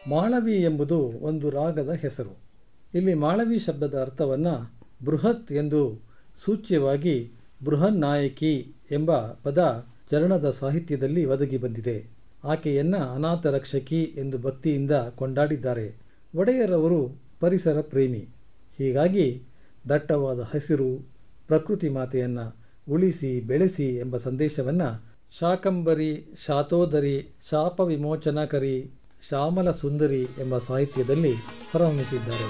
ಮಾಳವಿ ಎಂಬುದು ಒಂದು ರಾಗದ ಹೆಸರು ಇಲ್ಲಿ ಮಾಳವಿ ಶಬ್ದದ ಅರ್ಥವನ್ನು ಬೃಹತ್ ಎಂದು ಸೂಚ್ಯವಾಗಿ ಬೃಹನ್ನಾಯಕಿ ಎಂಬ ಪದ ಚರಣದ ಸಾಹಿತ್ಯದಲ್ಲಿ ಒದಗಿ ಬಂದಿದೆ ಆಕೆಯನ್ನ ಅನಾಥ ರಕ್ಷಕಿ ಎಂದು ಭಕ್ತಿಯಿಂದ ಕೊಂಡಾಡಿದ್ದಾರೆ ಒಡೆಯರವರು ಪರಿಸರ ಪ್ರೇಮಿ ಹೀಗಾಗಿ ದಟ್ಟವಾದ ಹಸಿರು ಪ್ರಕೃತಿ ಮಾತೆಯನ್ನು ಉಳಿಸಿ ಬೆಳೆಸಿ ಎಂಬ ಸಂದೇಶವನ್ನು ಶಾಕಂಬರಿ ಶಾತೋದರಿ ಶಾಪ ವಿಮೋಚನಕರಿ ಶ್ಯಾಮಲ ಸುಂದರಿ ಎಂಬ ಸಾಹಿತ್ಯದಲ್ಲಿ ಹೊರಹೊಮ್ಮಿಸಿದ್ದಾರೆ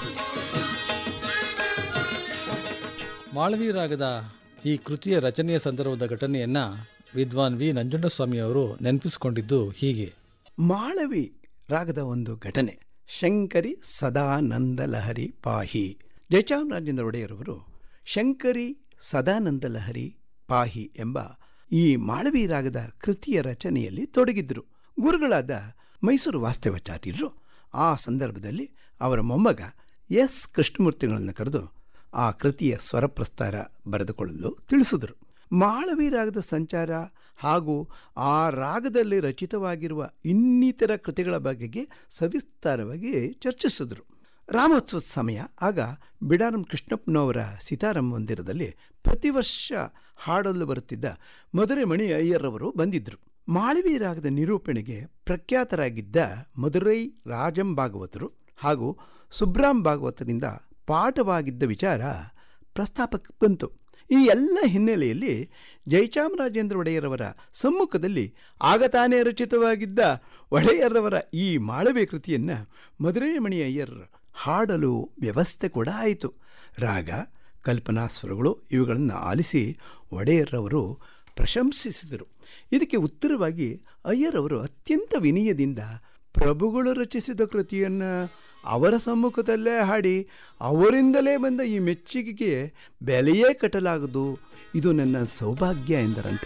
ಮಾಳವಿ ರಾಗದ ಈ ಕೃತಿಯ ರಚನೆಯ ಸಂದರ್ಭದ ಘಟನೆಯನ್ನು ವಿದ್ವಾನ್ ವಿ ನಂಜುಂಡಸ್ವಾಮಿಯವರು ನೆನಪಿಸಿಕೊಂಡಿದ್ದು ಹೀಗೆ ಮಾಳವಿ ರಾಗದ ಒಂದು ಘಟನೆ ಶಂಕರಿ ಸದಾನಂದ ಲಹರಿ ಪಾಹಿ ಜಯಚಾಮರಾಜೇಂದ್ರ ಒಡೆಯರವರು ಶಂಕರಿ ಸದಾನಂದ ಲಹರಿ ಪಾಹಿ ಎಂಬ ಈ ಮಾಳವಿ ರಾಗದ ಕೃತಿಯ ರಚನೆಯಲ್ಲಿ ತೊಡಗಿದ್ದರು ಗುರುಗಳಾದ ಮೈಸೂರು ವಾಸ್ತವಾಚಾರ್ಯರು ಆ ಸಂದರ್ಭದಲ್ಲಿ ಅವರ ಮೊಮ್ಮಗ ಎಸ್ ಕೃಷ್ಣಮೂರ್ತಿಗಳನ್ನು ಕರೆದು ಆ ಕೃತಿಯ ಸ್ವರಪ್ರಸ್ತಾರ ಬರೆದುಕೊಳ್ಳಲು ತಿಳಿಸಿದರು ಮಾಳವಿ ರಾಗದ ಸಂಚಾರ ಹಾಗೂ ಆ ರಾಗದಲ್ಲಿ ರಚಿತವಾಗಿರುವ ಇನ್ನಿತರ ಕೃತಿಗಳ ಬಗೆಗೆ ಸವಿಸ್ತಾರವಾಗಿ ಚರ್ಚಿಸಿದರು ರಾಮೋತ್ಸವದ ಸಮಯ ಆಗ ಬಿಡಾರಂ ಕೃಷ್ಣಪ್ಪನವರ ಸೀತಾರಾಮ ಮಂದಿರದಲ್ಲಿ ಪ್ರತಿ ವರ್ಷ ಹಾಡಲು ಬರುತ್ತಿದ್ದ ಮಧುರೆ ಮಣಿ ಅಯ್ಯರವರು ಬಂದಿದ್ದರು ಮಾಳವಿ ರಾಗದ ನಿರೂಪಣೆಗೆ ಪ್ರಖ್ಯಾತರಾಗಿದ್ದ ಮಧುರೈ ರಾಜಂ ಭಾಗವತರು ಹಾಗೂ ಸುಬ್ರಾಮ್ ಭಾಗವತರಿಂದ ಪಾಠವಾಗಿದ್ದ ವಿಚಾರ ಪ್ರಸ್ತಾಪಕ್ಕೆ ಬಂತು ಈ ಎಲ್ಲ ಹಿನ್ನೆಲೆಯಲ್ಲಿ ಜಯಚಾಮರಾಜೇಂದ್ರ ಒಡೆಯರವರ ಸಮ್ಮುಖದಲ್ಲಿ ಆಗ ತಾನೇ ರಚಿತವಾಗಿದ್ದ ಒಡೆಯರವರ ಈ ಮಾಳವೆ ಕೃತಿಯನ್ನು ಮಧುರೈಮಣಿ ಅಯ್ಯರ್ ಹಾಡಲು ವ್ಯವಸ್ಥೆ ಕೂಡ ಆಯಿತು ರಾಗ ಕಲ್ಪನಾ ಸ್ವರಗಳು ಇವುಗಳನ್ನು ಆಲಿಸಿ ಒಡೆಯರ್ರವರು ಪ್ರಶಂಸಿಸಿದರು ಇದಕ್ಕೆ ಉತ್ತರವಾಗಿ ಅಯ್ಯರವರು ಅತ್ಯಂತ ವಿನಯದಿಂದ ಪ್ರಭುಗಳು ರಚಿಸಿದ ಕೃತಿಯನ್ನು ಅವರ ಸಮ್ಮುಖದಲ್ಲೇ ಹಾಡಿ ಅವರಿಂದಲೇ ಬಂದ ಈ ಮೆಚ್ಚುಗೆಗೆ ಬೆಲೆಯೇ ಕಟ್ಟಲಾಗದು ಇದು ನನ್ನ ಸೌಭಾಗ್ಯ ಎಂದರಂತೆ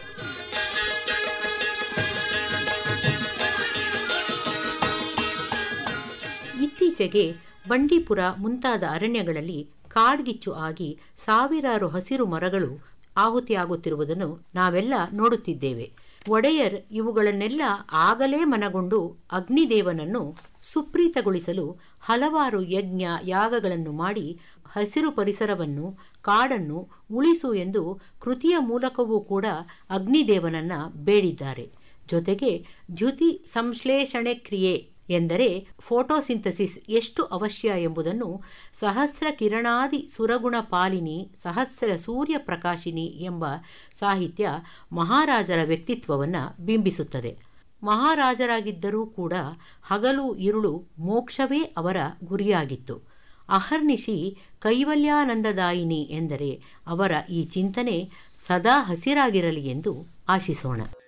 ಇತ್ತೀಚೆಗೆ ಬಂಡೀಪುರ ಮುಂತಾದ ಅರಣ್ಯಗಳಲ್ಲಿ ಕಾಡ್ಗಿಚ್ಚು ಆಗಿ ಸಾವಿರಾರು ಹಸಿರು ಮರಗಳು ಆಹುತಿಯಾಗುತ್ತಿರುವುದನ್ನು ನಾವೆಲ್ಲ ನೋಡುತ್ತಿದ್ದೇವೆ ಒಡೆಯರ್ ಇವುಗಳನ್ನೆಲ್ಲ ಆಗಲೇ ಮನಗೊಂಡು ಅಗ್ನಿದೇವನನ್ನು ಸುಪ್ರೀತಗೊಳಿಸಲು ಹಲವಾರು ಯಜ್ಞ ಯಾಗಗಳನ್ನು ಮಾಡಿ ಹಸಿರು ಪರಿಸರವನ್ನು ಕಾಡನ್ನು ಉಳಿಸು ಎಂದು ಕೃತಿಯ ಮೂಲಕವೂ ಕೂಡ ಅಗ್ನಿದೇವನನ್ನ ಬೇಡಿದ್ದಾರೆ ಜೊತೆಗೆ ದ್ಯುತಿ ಸಂಶ್ಲೇಷಣೆ ಕ್ರಿಯೆ ಎಂದರೆ ಫೋಟೋಸಿಂಥಸಿಸ್ ಎಷ್ಟು ಅವಶ್ಯ ಎಂಬುದನ್ನು ಸಹಸ್ರ ಕಿರಣಾದಿ ಸುರಗುಣ ಪಾಲಿನಿ ಸಹಸ್ರ ಸೂರ್ಯ ಪ್ರಕಾಶಿನಿ ಎಂಬ ಸಾಹಿತ್ಯ ಮಹಾರಾಜರ ವ್ಯಕ್ತಿತ್ವವನ್ನು ಬಿಂಬಿಸುತ್ತದೆ ಮಹಾರಾಜರಾಗಿದ್ದರೂ ಕೂಡ ಹಗಲು ಇರುಳು ಮೋಕ್ಷವೇ ಅವರ ಗುರಿಯಾಗಿತ್ತು ಅಹರ್ನಿಶಿ ಕೈವಲ್ಯಾನಂದದಾಯಿನಿ ಎಂದರೆ ಅವರ ಈ ಚಿಂತನೆ ಸದಾ ಹಸಿರಾಗಿರಲಿ ಎಂದು ಆಶಿಸೋಣ